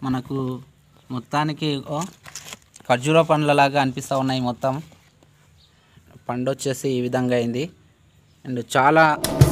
మనకు మొత్తానికి ఓ ఖర్జూర పండ్లలాగా అనిపిస్తూ ఉన్నాయి మొత్తం పండు వచ్చేసి ఈ విధంగా అయింది అండ్ చాలా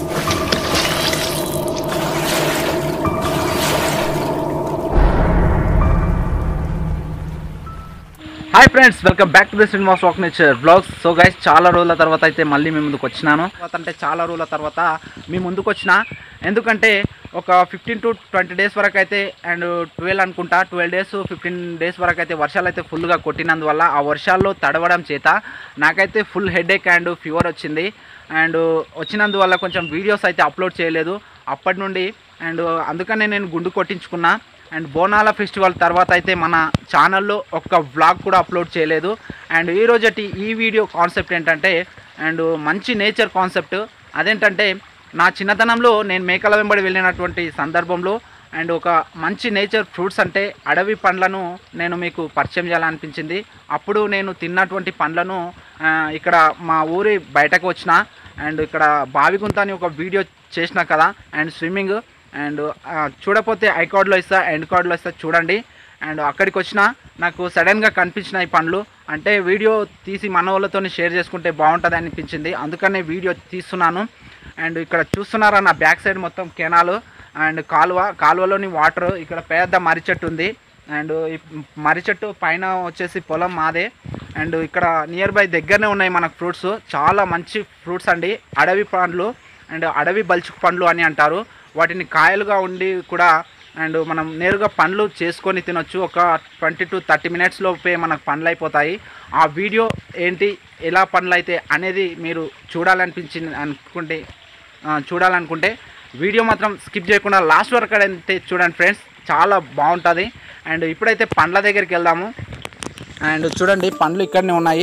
hi friends welcome back to the cinemas walk nature blogs so guys చాలా రోజుల తర్వాత అయితే మళ్ళీ మీ ముందుకు వచ్చినాను తర్వాత అంటే చాలా రోజుల తర్వాత మీ ముందుకు వచ్చిన ఎందుకంటే ఒక ఫిఫ్టీన్ టు ట్వంటీ డేస్ వరకు అయితే అండ్ ట్వెల్వ్ అనుకుంటా ట్వెల్వ్ డేస్ ఫిఫ్టీన్ డేస్ వరకు అయితే వర్షాలు అయితే ఫుల్గా కొట్టినందువల్ల ఆ వర్షాల్లో తడవడం చేత నాకైతే ఫుల్ హెడేక్ అండ్ ఫీవర్ వచ్చింది అండ్ వచ్చినందువల్ల కొంచెం వీడియోస్ అయితే అప్లోడ్ చేయలేదు అప్పటి నుండి అండ్ అందుకనే నేను గుండు కొట్టించుకున్నా అండ్ బోనాల ఫెస్టివల్ తర్వాత అయితే మన ఛానల్లో ఒక్క వ్లాగ్ కూడా అప్లోడ్ చేయలేదు అండ్ ఈ రోజటి ఈ వీడియో కాన్సెప్ట్ ఏంటంటే అండ్ మంచి నేచర్ కాన్సెప్ట్ అదేంటంటే నా చిన్నతనంలో నేను మేకల వెంబడి వెళ్ళినటువంటి సందర్భంలో అండ్ ఒక మంచి నేచర్ ఫ్రూట్స్ అంటే అడవి పండ్లను నేను మీకు పరిచయం చేయాలనిపించింది అప్పుడు నేను తిన్నటువంటి పండ్లను ఆ, ఇక్కడ మా ఊరి బయటకు వచ్చిన అండ్ ఇక్కడ బావిగుంత అని ఒక వీడియో చేసిన కదా అండ్ స్విమ్మింగ్ అండ్ ఆ, చూడకపోతే ఐ కార్డ్లో ఇస్తా ఎండ్ కార్డ్లో ఇస్తా చూడండి అండ్ అక్కడికి వచ్చిన నాకు సడన్గా కనిపించిన ఈ పండ్లు అంటే వీడియో తీసి మన వాళ్ళతో షేర్ చేసుకుంటే బాగుంటుంది అనిపించింది అందుకనే వీడియో తీస్తున్నాను అండ్ ఇక్కడ చూస్తున్నారా నా బ్యాక్ సైడ్ మొత్తం కెనాలు అండ్ కాలువ కాలువలోని వాటర్ ఇక్కడ పెద్ద మర్రి చెట్టు ఉంది అండ్ ఈ మర్రి చెట్టు పైన వచ్చేసి పొలం మాదే అండ్ ఇక్కడ నియర్ బై దగ్గరనే ఉన్నాయి మనకు ఫ్రూట్స్ చాలా మంచి ఫ్రూట్స్ అండి అడవి పండ్లు అండ్ అడవి బల్చుకు పండ్లు అని అంటారు వాటిని కాయలుగా ఉండి కూడా అండ్ మనం నేరుగా పండ్లు చేసుకొని తినొచ్చు ఒక ట్వంటీ టు థర్టీ మినిట్స్ లోపే మనకు పండ్లు అయిపోతాయి ఆ వీడియో ఏంటి ఎలా పండ్లు అయితే అనేది మీరు చూడాలనిపించింది అనుకుంటే ఆ, చూడాలనుకుంటే వీడియో మాత్రం స్కిప్ చేయకుండా లాస్ట్ వరకు అయితే చూడండి ఫ్రెండ్స్ చాలా బాగుంటుంది అండ్ ఇప్పుడైతే పండ్ల దగ్గరికి వెళ్దాము అండ్ చూడండి పండ్లు ఇక్కడనే ఉన్నాయి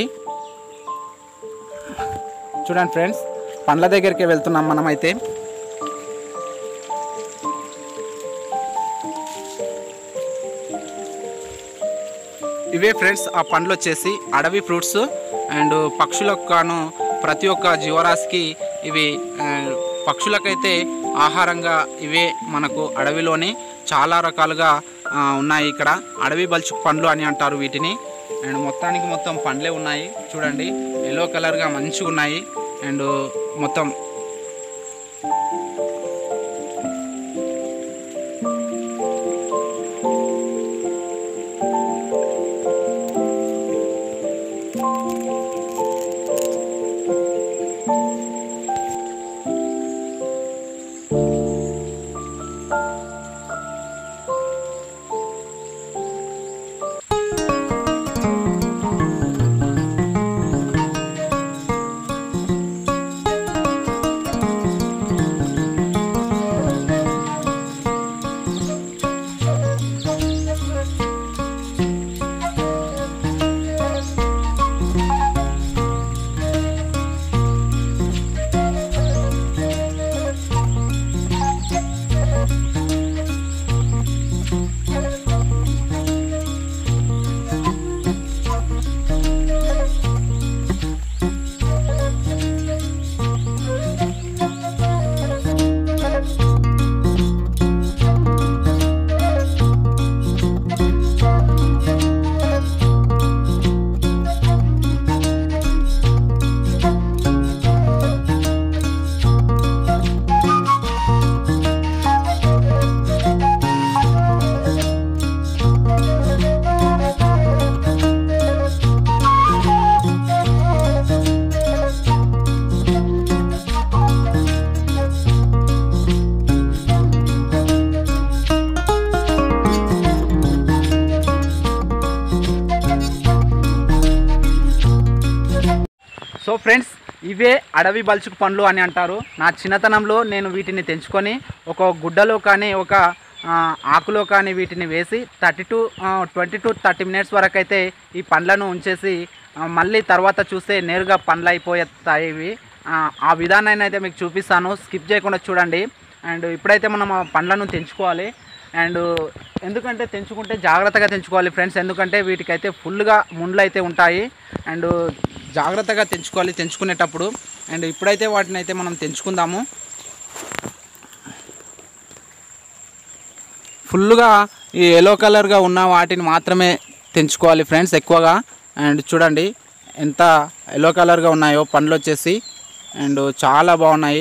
చూడండి ఫ్రెండ్స్ పండ్ల దగ్గరికి వెళ్తున్నాం మనమైతే ఇవే ఫ్రెండ్స్ ఆ పండ్లు వచ్చేసి అడవి ఫ్రూట్స్ అండ్ పక్షులకు కాను ప్రతి ఒక్క జీవరాశికి ఇవి ఆ, పక్షులకైతే ఆహారంగా ఇవే మనకు అడవిలోనే చాలా రకాలుగా ఆ, ఉన్నాయి ఇక్కడ అడవి బల్చు పండ్లు అని అంటారు వీటిని అండ్ మొత్తానికి మొత్తం పండ్లే ఉన్నాయి చూడండి ఎల్లో కలర్గా మంచిగా ఉన్నాయి అండ్ మొత్తం సో ఫ్రెండ్స్ ఇవే అడవి బల్చుకు పండ్లు అని అంటారు నా చిన్నతనంలో నేను వీటిని తెంచుకొని ఒక గుడ్డలో కానీ ఒక ఆ, ఆకులో కానీ వీటిని వేసి thirty to twenty to thirty minutes వరకు అయితే ఈ పండ్లను ఉంచేసి ఆ, మళ్ళీ తర్వాత చూస్తే నేరుగా పండ్లు అయిపోతాయి ఇవి ఆ, ఆ విధానాన్ని అయితే మీకు చూపిస్తాను స్కిప్ చేయకుండా చూడండి అండ్ ఇప్పుడైతే మనం ఆ పండ్లను తెంచుకోవాలి అండ్ ఎందుకంటే తెంచుకుంటే జాగ్రత్తగా తెంచుకోవాలి ఫ్రెండ్స్ ఎందుకంటే వీటికైతే ఫుల్గా ముండ్లు అయితే ఉంటాయి అండ్ జాగ్రత్తగా తెంచుకోవాలి తెంచుకునేటప్పుడు అండ్ ఇప్పుడైతే వాటిని అయితే మనం తెంచుకుందాము ఫుల్గా ఈ ఎల్లో కలర్గా ఉన్న వాటిని మాత్రమే తెంచుకోవాలి ఫ్రెండ్స్ ఎక్కువగా అండ్ చూడండి ఎంత ఎల్లో కలర్గా ఉన్నాయో పండ్లు వచ్చేసి అండ్ చాలా బాగున్నాయి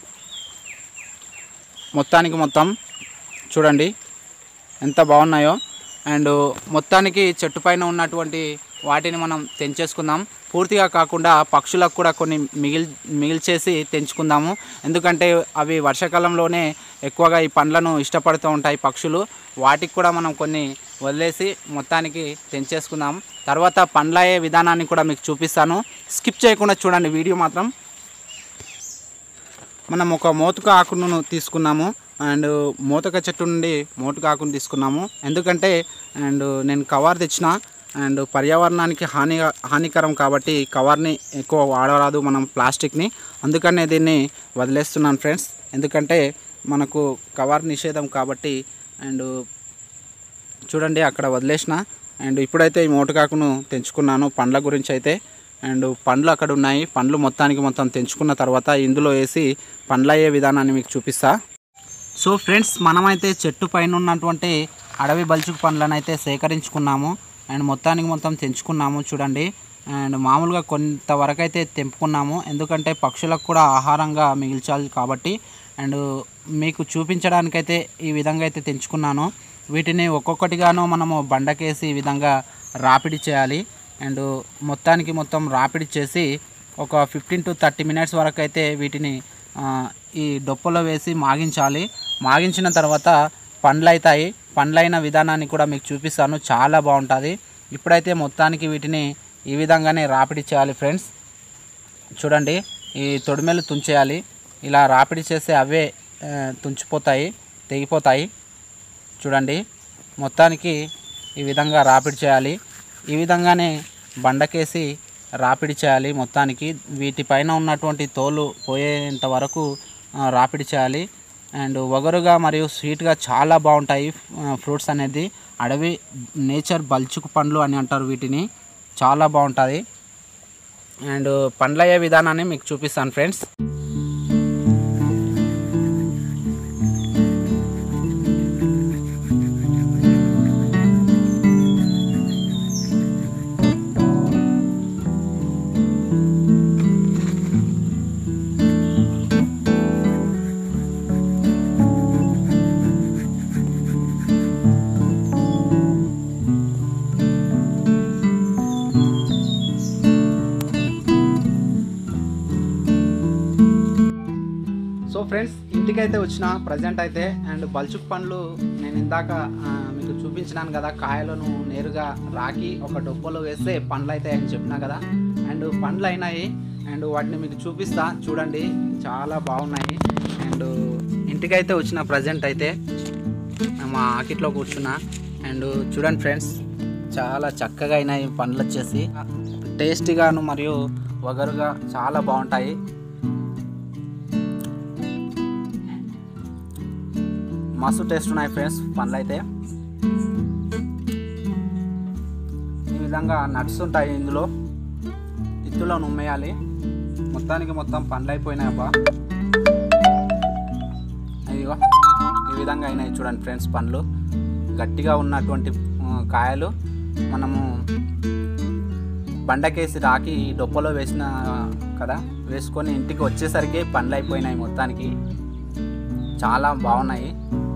మొత్తానికి మొత్తం చూడండి ఎంత బాగున్నాయో అండ్ మొత్తానికి చెట్టు పైన ఉన్నటువంటి వాటిని మనం తెంచేసుకుందాం పూర్తిగా కాకుండా పక్షులకు కూడా కొన్ని మిగిల్ మిగిల్చేసి తెంచుకుందాము ఎందుకంటే అవి వర్షాకాలంలోనే ఎక్కువగా ఈ పండ్లను ఇష్టపడుతూ ఉంటాయి పక్షులు వాటికి కూడా మనం కొన్ని వదిలేసి మొత్తానికి తెంచేసుకుందాం తర్వాత పండ్ల అయ్యే విధానాన్ని కూడా మీకు చూపిస్తాను స్కిప్ చేయకుండా చూడండి వీడియో మాత్రం మనం ఒక మోతుక ఆకును తీసుకున్నాము అండ్ మోతక చెట్టు నుండి మోతుక ఆకును తీసుకున్నాము ఎందుకంటే అండ్ నేను కవర్ తెచ్చిన అండ్ పర్యావరణానికి హాని హానికరం కాబట్టి కవర్ని ఎక్కువ వాడరాదు మనం ప్లాస్టిక్ని అందుకనే దీన్ని వదిలేస్తున్నాను ఫ్రెండ్స్ ఎందుకంటే మనకు కవర్ నిషేధం కాబట్టి అండ్ చూడండి అక్కడ వదిలేసిన అండ్ ఇప్పుడైతే ఈ మోటుకాకును తెంచుకున్నాను పండ్ల గురించి అయితే అండ్ పండ్లు అక్కడ ఉన్నాయి పండ్లు మొత్తానికి మొత్తం తెంచుకున్న తర్వాత ఇందులో వేసి పండ్లు అయ్యే విధానాన్ని మీకు చూపిస్తా సో ఫ్రెండ్స్ మనమైతే చెట్టు పైన ఉన్నటువంటి అడవి బల్చుకు పండ్లను అయితే సేకరించుకున్నాము అండ్ మొత్తానికి మొత్తం తెంచుకున్నాము చూడండి అండ్ మామూలుగా కొంతవరకు అయితే తెంపుకున్నాము ఎందుకంటే పక్షులకు కూడా ఆహారంగా మిగిల్చాలి కాబట్టి అండ్ మీకు చూపించడానికైతే ఈ విధంగా అయితే తెంచుకున్నాను వీటిని ఒక్కొక్కటిగాను మనము బండకేసి ఈ విధంగా రాపిడి చేయాలి అండ్ మొత్తానికి మొత్తం రాపిడి చేసి ఒక ఫిఫ్టీన్ టు థర్టీ మినిట్స్ వరకు అయితే వీటిని ఆ, ఈ డొప్పలో వేసి మాగించాలి మాగించిన తర్వాత పండ్లు అవుతాయి పండ్లైన విధానాన్ని కూడా మీకు చూపిస్తాను చాలా బాగుంటుంది ఇప్పుడైతే మొత్తానికి వీటిని ఈ విధంగానే రాపిడి చేయాలి ఫ్రెండ్స్ చూడండి ఈ తొడిమెలు తుంచేయాలి ఇలా రాపిడి చేస్తే అవే ఆ, తుంచిపోతాయి తెగిపోతాయి చూడండి మొత్తానికి ఈ విధంగా రాపిడి చేయాలి ఈ విధంగానే బండకేసి రాపిడి చేయాలి మొత్తానికి వీటిపైన ఉన్నటువంటి తోలు పోయేంత వరకు ఆ, రాపిడి చేయాలి అండ్ వగరుగా మరియు స్వీట్గా చాలా బాగుంటాయి ఫ్రూట్స్ అనేది అడవి నేచర్ బల్చుకు పండ్లు అని అంటారు వీటిని చాలా బాగుంటుంది అండ్ పండ్లయ్యే విధానాన్ని మీకు చూపిస్తాను ఫ్రెండ్స్ సో ఫ్రెండ్స్ ఇంటికైతే వచ్చిన ప్రజెంట్ అయితే అండ్ బల్చుక్ పండ్లు నేను ఇందాక ఆ, మీకు చూపించినాను కదా కాయలను నేరుగా రాకి ఒక డొప్పలో వేస్తే పండ్లు అవుతాయి అని చెప్పినా కదా అండ్ పండ్లు అయినాయి అండ్ వాటిని మీకు చూపిస్తా చూడండి చాలా బాగున్నాయి అండ్ ఇంటికైతే వచ్చిన ప్రజెంట్ అయితే మా ఆకిట్లో కూర్చున్నా అండ్ చూడండి ఫ్రెండ్స్ చాలా చక్కగా అయినాయి పండ్లు వచ్చేసి టేస్టీగాను మరియు వగరుగా చాలా బాగుంటాయి మస్తు టేస్ట్ ఉన్నాయి ఫ్రెండ్స్ పండ్లు అయితే ఈ విధంగా నట్స్ ఉంటాయి ఇందులో ఇత్తులో నుమ్మేయాలి మొత్తానికి మొత్తం పండ్లు అయిపోయినాయి అబ్బా అయ్యో ఈ విధంగా అయినాయి చూడండి ఫ్రెండ్స్ పండ్లు గట్టిగా ఉన్నటువంటి ఆ, కాయలు మనము బండకేసి రాకి డొప్పలో వేసిన కదా వేసుకొని ఇంటికి వచ్చేసరికి పండ్లు అయిపోయినాయి మొత్తానికి చాలా బాగున్నాయి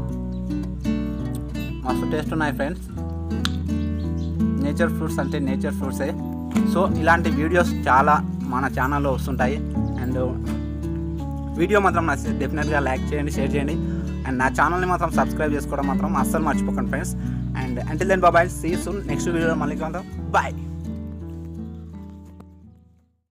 మస్తు టేస్ట్ ఉన్నాయి ఫ్రెండ్స్ నేచర్ ఫ్రూట్స్ అంటే నేచర్ ఫ్రూట్సే సో ఇలాంటి వీడియోస్ చాలా మన ఛానల్లో వస్తుంటాయి అండ్ వీడియో మాత్రం నచ్చితే డెఫినెట్గా లైక్ చేయండి షేర్ చేయండి అండ్ నా ఛానల్ని మాత్రం సబ్స్క్రైబ్ చేసుకోవడం మాత్రం అస్సలు మర్చిపోకండి friends and until then bye bye see soon next video మళ్ళీ కలుద్దాం బాయ్